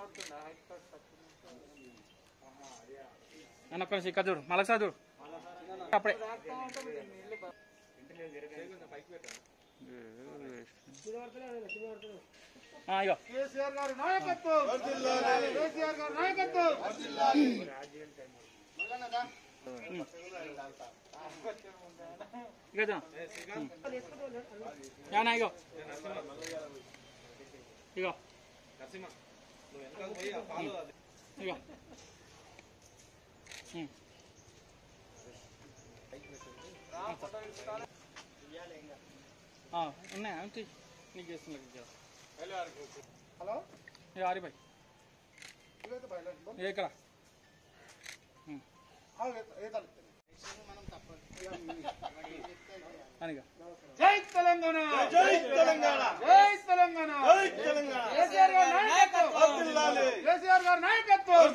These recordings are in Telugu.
అన్న ఒక్క నిమిషం ఇక్కడ చూడు మళ్ళీ చూడు అప్పుడే ఆ, ఇగో కేసీఆర్ గారి నాయకత్వం కేసీఆర్ గారి నాయకత్వం ఇగో చూడు. యానా ఇగో ఇగో ఇగో ఉమ్. ఆ, ఉన్నాయా ఉంచి నీకు చేస్తున్నా హలో ఇక ఆరిపోయి ఇదైతే బయలుదేరి ఏ ఇక్కడ అనిగా జై తెలంగాణ జై తెలంగాణ జై తెలంగాణ జై తెలంగాణ కేసీఆర్ గారి నాయకత్వం కేసీఆర్ గారి నాయకత్వం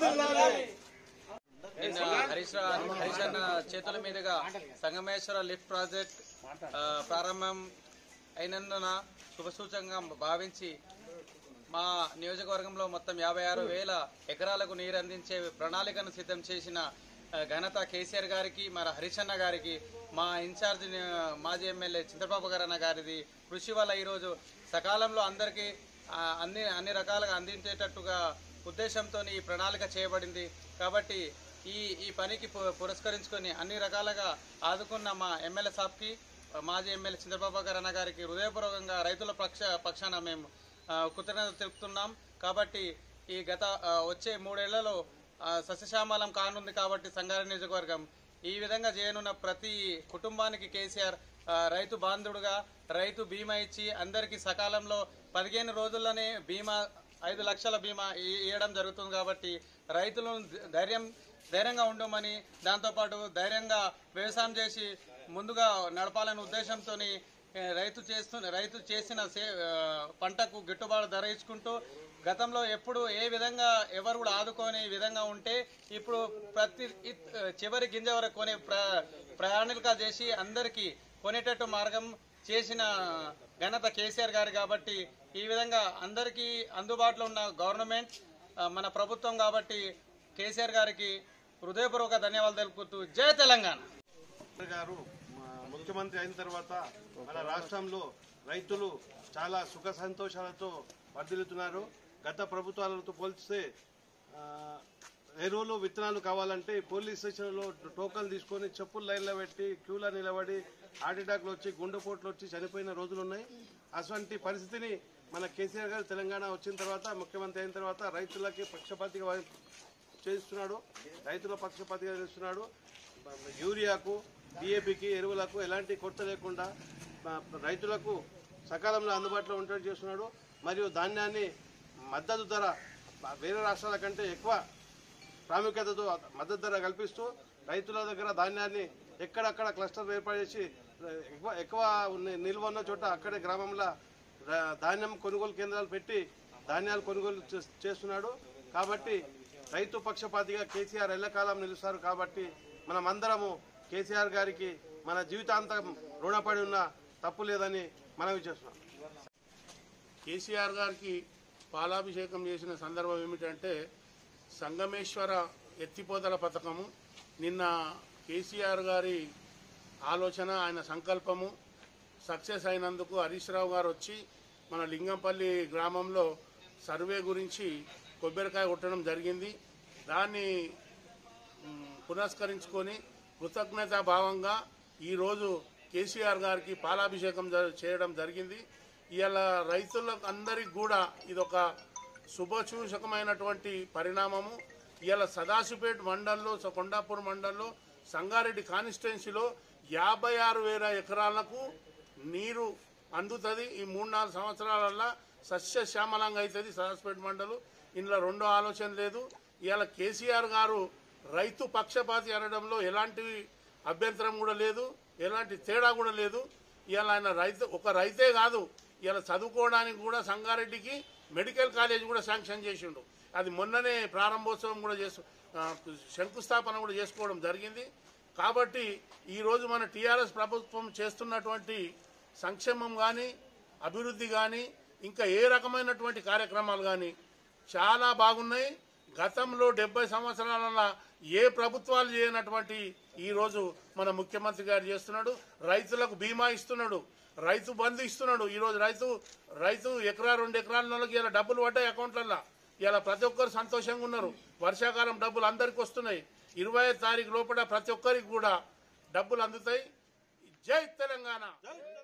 నిన్న హరీష్ రా- హరీష్ అన్న చేతుల మీదుగా సంగమేశ్వర లిఫ్ట్ ప్రాజెక్ట్ ఆ, ప్రారంభం అయినందున శుభసూచకంగా భావించి మా నియోజకవర్గంలో మొత్తం యాభై ఆరు వేల ఎకరాలకు నీరు అందించే ప్రణాళికను సిద్ధం చేసిన ఆ, ఘనత కేసీఆర్ గారికి మరి హరీష్ అన్న గారికి మా ఇన్ఛార్జ్ ని- మాజీ ఎమ్మెల్యే చంద్రబాబు గారు అన్న గారిది కృషి వల్ల ఈరోజు సకాలంలో అందరికీ ఆ, అన్ని అన్ని రకాలుగా అందించేటట్టుగా ఉద్దేశంతో ఈ ప్రణాళిక చేయబడింది కాబట్టి ఈ ఈ పనికి పు- పురస్కరించుకొని అన్ని రకాలుగా ఆదుకున్న మా ఎమ్మెల్యే సాబ్కి మాజీ ఎమ్మెల్యే చంద్రబాబు గారు అన్న గారికి హృదయపూర్వకంగా రైతుల పక్ష పక్షాన మేము ఆ, కృతజ్ఞతలు తెలుపుతున్నాం కాబట్టి ఈ గత ఆ, వచ్చే మూడేళ్లలో ఆ, సస్యశ్యామలం కానుంది కాబట్టి సంగారెడ్డి నియోజకవర్గం ఈ విధంగా చేయనున్న ప్రతి కుటుంబానికి కేసీఆర్ ఆ, రైతు బాంధవుడుగా రైతు బీమా ఇచ్చి అందరికీ సకాలంలో పదిహేను రోజుల్లోనే బీమా ఐదు లక్షల బీమా ఇ- ఇవ్వడం జరుగుతుంది కాబట్టి రైతులను ధైర్యం ధైర్యంగా ఉండమని దాంతోపాటు ధైర్యంగా వ్యవసాయం చేసి ముందుగా నడపాలనే ఉద్దేశంతో రైతు చేస్తు రైతు చేసిన సే- ఆ, పంటకు గిట్టుబాటు ధర ఇచ్చుకుంటూ గతంలో ఎప్పుడు ఏ విధంగా ఎవరు కూడా ఆదుకోని విధంగా ఉంటే ఇప్పుడు ప్రతి ఇత్- చివరి గింజ వరకు కొనే ప్ర ప్రయాణికులుగా చేసి అందరికీ కొనేటట్టు మార్గం చేసిన ఘనత కేసీఆర్ గారు కాబట్టి ఈ విధంగా అందరికీ అందుబాటులో ఉన్న గవర్నమెంట్ ఆ, మన ప్రభుత్వం కాబట్టి కేసీఆర్ గారికి హృదయపూర్వక ధన్యవాదాలు తెలుపుతూ జై తెలంగాణ గారు మా ముఖ్యమంత్రి అయిన తర్వాత మన రాష్ట్రంలో రైతులు చాలా సుఖ సంతోషాలతో వర్ధిల్లుతున్నారు గత ప్రభుత్వాలతో పోల్చితే ఆ, ఎరువులు విత్తనాలు కావాలంటే పోలీస్ స్టేషన్లో టోకన్లు తీసుకొని చెప్పులు లైన్లో పెట్టి క్యూలో నిలబడి హార్ట్ అటాక్లు వచ్చి గుండెపోట్లు వచ్చి చనిపోయిన రోజులు ఉన్నాయి అటువంటి పరిస్థితిని మన కేసీఆర్ గారు తెలంగాణ వచ్చిన తర్వాత ముఖ్యమంత్రి అయిన తర్వాత రైతులకి పక్షపాతిగా వహి- చేస్తున్నాడు రైతుల పక్షపాతిగా చేస్తున్నాడు యూరియాకు డిఏపికి ఎరువులకు ఎలాంటి కొరత లేకుండా ఆ, రైతులకు సకాలంలో అందుబాటులో ఉండేట్టు చేస్తున్నాడు మరియు ధాన్యాన్ని మద్దతు ధర ఆ, వేరే రాష్ట్రాల కంటే ఎక్కువ ప్రాముఖ్యతతో మద్దతు ధర కల్పిస్తూ రైతుల దగ్గర ధాన్యాన్ని ఎక్కడక్కడ క్లస్టర్ ఏర్పాటు చేసి ఆ, ఎక్కువ ఎక్కువ ఉన్న- నిల్వ ఉన్న చోట అక్కడే గ్రామంలో రా- ధాన్యం కొనుగోలు కేంద్రాలు పెట్టి ధాన్యాలు కొనుగోలు చేస్- చేస్తున్నాడు కాబట్టి రైతు పక్షపాతిగా కేసీఆర్ ఎల్లకాలం నిలుస్తారు కాబట్టి మనం అందరము కేసీఆర్ గారికి మన జీవితాంతం రుణపడి ఉన్న తప్పు లేదని మనవి చేస్తున్నాం కేసీఆర్ గారికి పాలాభిషేకం చేసిన సందర్భం ఏమిటంటే సంగమేశ్వర ఎత్తిపోతల పథకము నిన్న కేసీఆర్ గారి ఆలోచన ఆయన సంకల్పము సక్సెస్ అయినందుకు హరీష్ రావు గారు వచ్చి మన లింగంపల్లి గ్రామంలో సర్వే గురించి కొబ్బరికాయ కొట్టడం జరిగింది దాన్ని మ్, పురస్కరించుకొని కృతజ్ఞతా భావంగా ఈరోజు కేసీఆర్ గారికి పాలాభిషేకం జ- చేయడం జరిగింది ఇవాళ రైతులకు అందరికి కూడా ఇదొక శుభసూచకమైనటువంటి పరిణామము ఇవాళ సదాశివపేట మండల్లో స- కొండాపూర్ మండల్లో సంగారెడ్డి కాన్స్టిట్యున్సీలో యాభై ఆరు వేల ఎకరాలకు నీరు అందుతుంది ఈ మూడు నాలుగు సంవత్సరాలల్లా సస్యశ్యామలంగా అవుతుంది సదాశివపేట మండలు ఇందులో రెండో ఆలోచన లేదు ఇవాళ కేసీఆర్ గారు రైతు పక్షపాతి అనడంలో ఎలాంటి అభ్యంతరం కూడా లేదు ఎలాంటి తేడా కూడా లేదు ఇవాళ ఆయన రైతు ఒక రైతే కాదు ఇవాళ చదువుకోవడానికి కూడా సంగారెడ్డికి మెడికల్ కాలేజ్ కూడా శాంక్షన్ చేసిండు అది మొన్ననే ప్రారంభోత్సవం కూడా చేసు ఆ, శంకుస్థాపన కూడా చేసుకోవడం జరిగింది కాబట్టి ఈరోజు మన టీఆర్ఎస్ ప్రభుత్వం చేస్తున్నటువంటి సంక్షేమం కానీ అభివృద్ధి కానీ ఇంకా ఏ రకమైనటువంటి కార్యక్రమాలు కానీ చాలా బాగున్నాయి గతంలో డెబ్బై సంవత్సరాల ఏ ప్రభుత్వాలు చేయనటువంటి ఈ రోజు మన ముఖ్యమంత్రి గారు చేస్తున్నాడు రైతులకు బీమా ఇస్తున్నాడు రైతు బంధు ఇస్తున్నాడు ఈ రోజు రైతు రైతు ఎకరా రెండు ఎకరాల నెలకి ఇలా డబ్బులు పడ్డాయి అకౌంట్లలో ఇలా ప్రతి ఒక్కరు సంతోషంగా ఉన్నారు వర్షాకాలం డబ్బులు అందరికి వస్తున్నాయి ఇరవై తారీఖు లోపల ప్రతి ఒక్కరికి కూడా డబ్బులు అందుతాయి జై తెలంగాణ